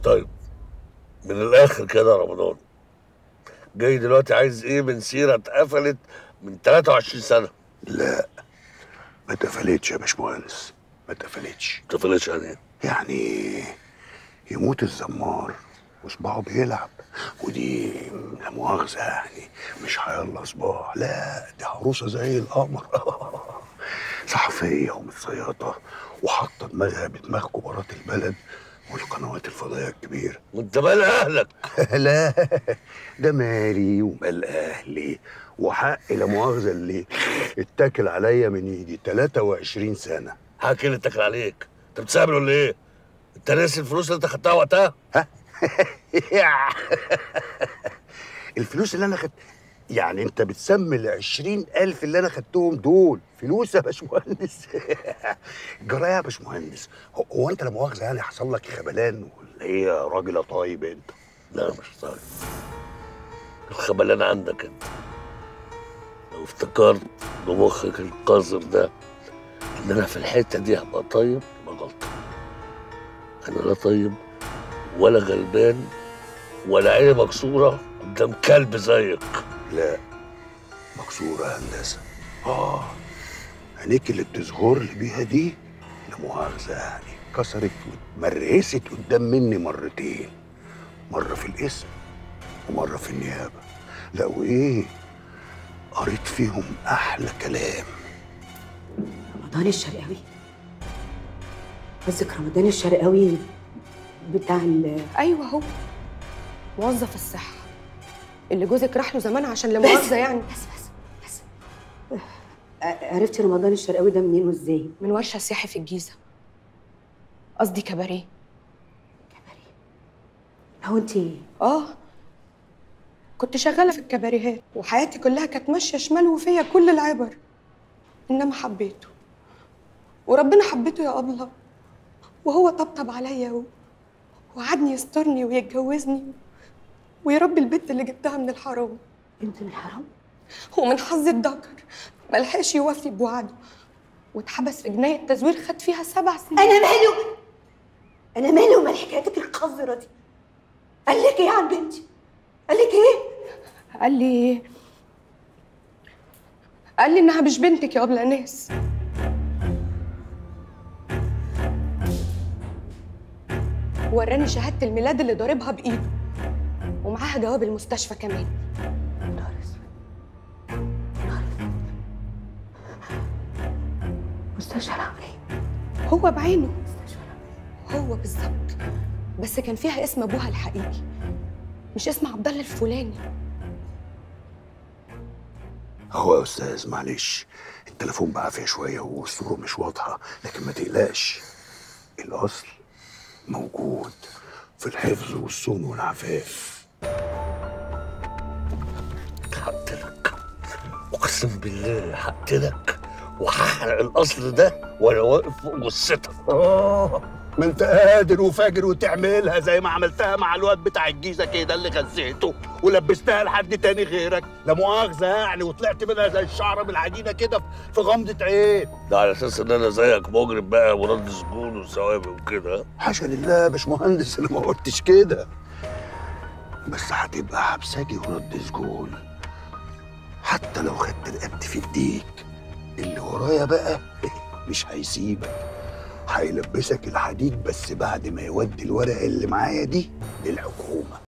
طيب من الاخر كده يا رمضان جاي دلوقتي عايز ايه من سيره اتقفلت من 23 سنه لا ما اتقفلتش يا باشمهندس ما اتقفلتش ما اتقفلتش يعني ايه؟ يعني يموت الزمار وصباعه بيلعب ودي لا مؤاخذة يعني مش هيلا صباع لا دي عروسة زي القمر صحفية ومتصيطة وحاطة دماغها بدماغ كبارات البلد والقنوات الفضائية الكبيرة وانت مال اهلك لا ده مالي ومال اهلي وحق لا مؤاخذه اللي اتاكل عليا من يجي 23 سنه حكي اللي اتكل عليك انت بتسابل ولا ايه؟ انت ناسي الفلوس اللي انت خدتها وقتها؟ الفلوس اللي انا خدت يعني انت بتسمي ال 20000 اللي انا خدتهم دول فلوس يا باشمهندس جرايه يا باشمهندس هو- هو انت لا مؤاخذه يعني حصل لك خبلان ولا ايه يا راجل يا طيب انت لا مش طيب الخبلان عندك انت لو افتكرت بمخك القذر ده ان انا في الحته دي هبقى طيب يبقى غلطان انا لا طيب ولا غلبان ولا عيني مكسوره قدام كلب زيك لا مكسورة يا هندسة اه عينيك اللي بتظهر لي بيها دي لا مؤاخذة يعني كسرت واتمرست قدام مني مرتين مرة في الاسم ومرة في النيابة لا وإيه قريت فيهم أحلى كلام رمضان الشرقاوي قصدك رمضان الشرقاوي بتاع ال ايوه هو موظف الصحه اللي جوزك راح له زمان عشان لا مؤاخذه يعني بس بس بس آه، عرفتي رمضان الشرقاوي ده منين وازاي؟ من ورشه سياحي في الجيزه قصدي كباريه هو انت اه كنت شغاله في الكباريهات وحياتي كلها كانت ماشيه شمال وفيا كل العبر انما حبيته وربنا حبيته يا ابله وهو طبطب عليا و... وعدني يسترني ويتجوزني ويربي البنت اللي جبتها من الحرام بنت من الحرام؟ ومن حظ الذكر ملحقش يوفي بوعده واتحبس في جناية تزوير خد فيها سبع سنين انا ماله انا ماله ومال حكايتك القذره دي؟ قال لك ايه عن بنتي؟ قال لك ايه؟ قال لي قال لي انها مش بنتك يا ابله ناس وراني شهاده الميلاد اللي ضاربها بايده ومعاها جواب المستشفى كمان نهار اسود نهار اسود مستشفى العملية هو بعينه مستشفى العملية هو بالظبط بس كان فيها اسم ابوها الحقيقي مش اسم عبد الله الفلاني هو يا أستاذ معلش التليفون بعافية شوية والصورة مش واضحة لكن ما تقلقش الأصل موجود في الحفظ والصون والعفاف حقت لك اقسم بالله حقت لك وهحرق الاصل ده وانا واقف فوق جثتك آه ما أنت قادر وفاجر وتعملها زي ما عملتها مع الواد بتاع الجيزة كده اللي غزيته ولبستها لحد تاني غيرك لا مؤاخذة يعني وطلعت منها زي الشعرة بالعجينة كده في غمضة عين ده على اساس ان انا زيك مجرم بقى ورد سجون وثوابت وكده حاشا لله يا باشمهندس انا ما قلتش كده بس هتبقى حبساجي ورد سجون حتى لو خدت رقبتي في ايديك اللي ورايا بقى مش هيسيبك هيلبسك الحديد بس بعد ما يودي الورقه اللي معايا دي للحكومه